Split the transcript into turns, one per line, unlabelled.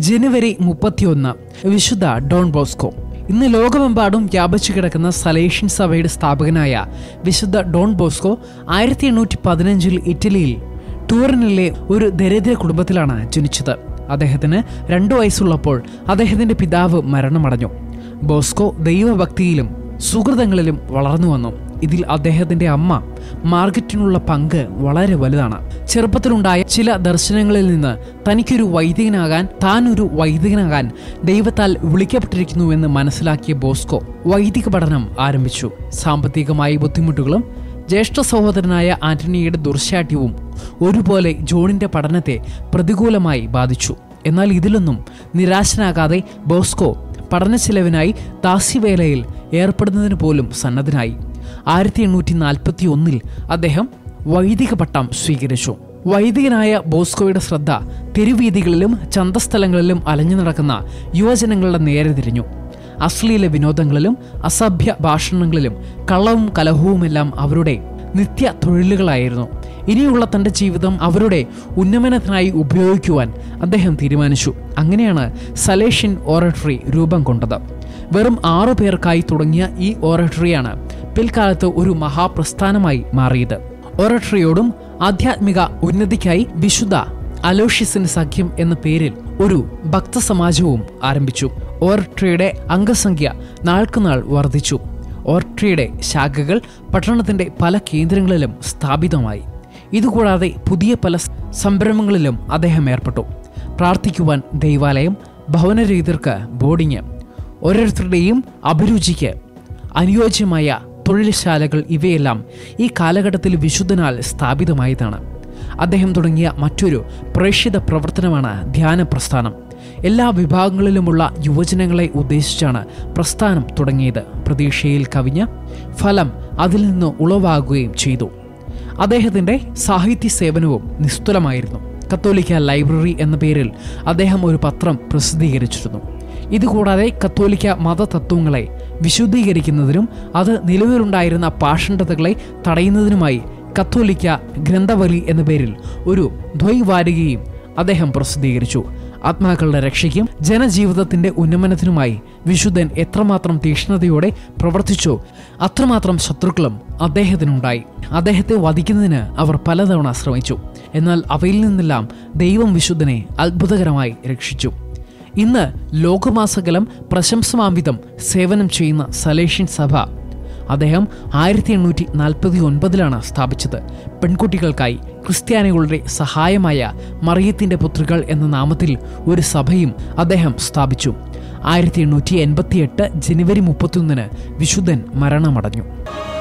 ജനുവരി മുപ്പത്തിയൊന്ന് വിശുദ്ധ Don Bosco ഇന്ന് ലോകമെമ്പാടും വ്യാപിച്ചു കിടക്കുന്ന സലേഷ്യൻ സഭയുടെ സ്ഥാപകനായ വിശുദ്ധ ഡോൺ ബോസ്കോ ആയിരത്തി എണ്ണൂറ്റി പതിനഞ്ചിൽ ഇറ്റലിയിൽ ടൂറിനിലെ ഒരു ദരിദ്ര കുടുംബത്തിലാണ് ജനിച്ചത് അദ്ദേഹത്തിന് രണ്ടു വയസ്സുള്ളപ്പോൾ അദ്ദേഹത്തിന്റെ പിതാവ് മരണമടഞ്ഞു ബോസ്കോ ദൈവഭക്തിയിലും സുഹൃതങ്ങളിലും വളർന്നു വന്നു ഇതിൽ അദ്ദേഹത്തിന്റെ അമ്മ മാർഗറ്റിനുള്ള പങ്ക് വളരെ വലുതാണ് ചെറുപ്പത്തിലുണ്ടായ ചില ദർശനങ്ങളിൽ നിന്ന് തനിക്കൊരു വൈദികനാകാൻ താൻ ഒരു വൈദികനാകാൻ ദൈവത്താൽ വിളിക്കപ്പെട്ടിരിക്കുന്നുവെന്ന് മനസ്സിലാക്കിയ ബോസ്കോ വൈദിക പഠനം ആരംഭിച്ചു സാമ്പത്തികമായ ബുദ്ധിമുട്ടുകളും ജ്യേഷ്ഠ സഹോദരനായ ആന്റണിയുടെ ദുർശാഠ്യവും ഒരുപോലെ ജോണിന്റെ പഠനത്തെ പ്രതികൂലമായി ബാധിച്ചു എന്നാൽ ഇതിലൊന്നും നിരാശനാകാതെ ബോസ്കോ പഠന ചെലവിനായി ദാസ്യവേലയിൽ ഏർപ്പെടുന്നതിന് പോലും സന്നദ്ധനായി ആയിരത്തി എണ്ണൂറ്റി നാൽപ്പത്തി ഒന്നിൽ അദ്ദേഹം വൈദിക പട്ടം സ്വീകരിച്ചു വൈദികനായ ബോസ്കോയുടെ ശ്രദ്ധ തെരുവീതികളിലും ചന്തസ്ഥലങ്ങളിലും അലഞ്ഞു നടക്കുന്ന യുവജനങ്ങളുടെ നേരെ തിരിഞ്ഞു അശ്ലീല വിനോദങ്ങളിലും അസഭ്യ ഭാഷണങ്ങളിലും കള്ളവും കലഹവുമെല്ലാം അവരുടെ നിത്യ തൊഴിലുകളായിരുന്നു ഇനിയുള്ള തൻ്റെ ജീവിതം അവരുടെ ഉന്നമനത്തിനായി ഉപയോഗിക്കുവാൻ അദ്ദേഹം തീരുമാനിച്ചു അങ്ങനെയാണ് സലേഷ്യൻ ഓറട്ടറി രൂപം കൊണ്ടത് വെറും ആറു പേർക്കായി തുടങ്ങിയ ഈ ഓറട്ടറിയാണ് പിൽക്കാലത്ത് ഒരു മഹാപ്രസ്ഥാനമായി മാറിയത് ഓറട്ടറിയോടും ആധ്യാത്മിക ഉന്നതിക്കായി വിശുദ്ധ അലോഷ്യസിന് സഖ്യം എന്ന പേരിൽ ഒരു ഭക്തസമാജവും ആരംഭിച്ചു ഓർട്രിയുടെ അംഗസംഖ്യ നാൾക്കുനാൾ വർദ്ധിച്ചു ഓർട്രിയുടെ ശാഖകൾ പട്ടണത്തിന്റെ പല കേന്ദ്രങ്ങളിലും സ്ഥാപിതമായി ഇതുകൂടാതെ പുതിയ പല സംരംഭങ്ങളിലും അദ്ദേഹം ഏർപ്പെട്ടു പ്രാർത്ഥിക്കുവാൻ ദൈവാലയം ഭവനരഹിതർക്ക് ബോർഡിങ് ഓരോരുത്തരുടെയും അഭിരുചിക്ക് അനുയോജ്യമായ തൊഴിൽശാലകൾ ഇവയെല്ലാം ഈ കാലഘട്ടത്തിൽ വിശുദ്ധനാൽ സ്ഥാപിതമായതാണ് അദ്ദേഹം തുടങ്ങിയ മറ്റൊരു പ്രേക്ഷിത പ്രവർത്തനമാണ് ധ്യാന പ്രസ്ഥാനം എല്ലാ വിഭാഗങ്ങളിലുമുള്ള യുവജനങ്ങളെ ഉദ്ദേശിച്ചാണ് പ്രസ്ഥാനം തുടങ്ങിയത് പ്രതീക്ഷയിൽ കവിഞ്ഞ ഫലം അതിൽ നിന്ന് ഉളവാകുകയും ചെയ്തു അദ്ദേഹത്തിൻ്റെ സാഹിത്യ സേവനവും നിസ്തുലമായിരുന്നു കത്തോലിക്ക ലൈബ്രറി എന്ന പേരിൽ അദ്ദേഹം ഒരു പത്രം പ്രസിദ്ധീകരിച്ചിരുന്നു ഇതുകൂടാതെ കത്തോലിക്ക മതതത്വങ്ങളെ വിശുദ്ധീകരിക്കുന്നതിനും അത് നിലവിലുണ്ടായിരുന്ന പാഷണ്ഡതകളെ തടയുന്നതിനുമായി കത്തോലിക്ക ഗ്രന്ഥവലി എന്ന പേരിൽ ഒരു ദ്വൈവാരികയും അദ്ദേഹം പ്രസിദ്ധീകരിച്ചു ആത്മാക്കളുടെ രക്ഷയ്ക്കും ജനജീവിതത്തിന്റെ ഉന്നമനത്തിനുമായി വിശുദ്ധൻ എത്രമാത്രം തീക്ഷ്ണതയോടെ പ്രവർത്തിച്ചോ അത്രമാത്രം ശത്രുക്കളും അദ്ദേഹത്തിനുണ്ടായി അദ്ദേഹത്തെ വധിക്കുന്നതിന് അവർ പലതവണ ശ്രമിച്ചു എന്നാൽ അവയിൽ നിന്നെല്ലാം ദൈവം വിശുദ്ധനെ അത്ഭുതകരമായി രക്ഷിച്ചു ഇന്ന് ലോകമാസകലം പ്രശംസമാംവിധം സേവനം ചെയ്യുന്ന സലേഷ്യൻ സഭ അദ്ദേഹം ആയിരത്തി എണ്ണൂറ്റി നാൽപ്പത്തി ഒൻപതിലാണ് സ്ഥാപിച്ചത് പെൺകുട്ടികൾക്കായി ക്രിസ്ത്യാനികളുടെ സഹായമായ മറിയത്തിന്റെ പുത്രികൾ എന്ന നാമത്തിൽ ഒരു സഭയും അദ്ദേഹം സ്ഥാപിച്ചു ആയിരത്തി എണ്ണൂറ്റി എൺപത്തി എട്ട് ജനുവരി മുപ്പത്തിയൊന്നിന് വിശുദ്ധൻ മരണമടഞ്ഞു